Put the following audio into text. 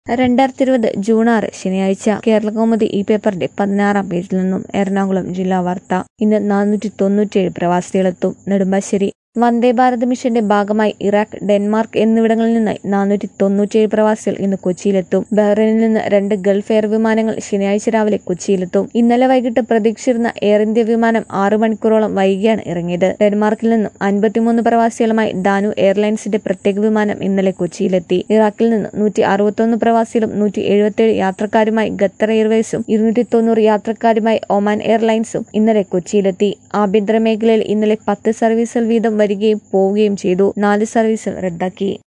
രണ്ടായിരത്തി ഇരുപത് ജൂൺ ആറ് ശനിയാഴ്ച കേരളകൗമുദി ഈ പേപ്പറിന്റെ പതിനാറാം പേജിൽ നിന്നും എറണാകുളം ജില്ലാ വാർത്ത ഇന്ന് നാനൂറ്റി തൊണ്ണൂറ്റിയേഴ് പ്രവാസികളെത്തും നെടുമ്പാശ്ശേരി വന്ദേ ഭാരത് മിഷന്റെ ഭാഗമായി ഇറാഖ് ഡെൻമാർക്ക് എന്നിവിടങ്ങളിൽ നിന്ന് നാനൂറ്റി തൊണ്ണൂറ്റിയേഴ് പ്രവാസികൾ ഇന്ന് കൊച്ചിയിലെത്തും ബഹ്റൈനിൽ നിന്ന് രണ്ട് ഗൾഫ് എയർ വിമാനങ്ങൾ ശനിയാഴ്ച രാവിലെ കൊച്ചിയിലെത്തും ഇന്നലെ വൈകിട്ട് പ്രതീക്ഷിച്ചിരുന്ന എയർ ഇന്ത്യ വിമാനം ആറു മണിക്കൂറോളം വൈകിയാണ് ഇറങ്ങിയത് ഡെൻമാർക്കിൽ നിന്നും അൻപത്തിമൂന്ന് പ്രവാസികളുമായി ഡാനു എയർലൈൻസിന്റെ പ്രത്യേക വിമാനം ഇന്നലെ കൊച്ചിയിലെത്തി ഇറാഖിൽ നിന്ന് നൂറ്റി അറുപത്തൊന്ന് പ്രവാസികളും നൂറ്റി എഴുപത്തിയേഴ് യാത്രക്കാരുമായി ഖത്തർ എയർവേസും ഇരുന്നൂറ്റി തൊണ്ണൂറ് യാത്രക്കാരുമായി ഒമാൻ എയർലൈൻസും ഇന്നലെ കൊച്ചിയിലെത്തി ആഭ്യന്തര മേഖലയിൽ ഇന്നലെ പത്ത് സർവീസുകൾ വീതം വരികയും പോവുകയും ചെയ്തു നാല് സർവീസുകൾ റദ്ദാക്കി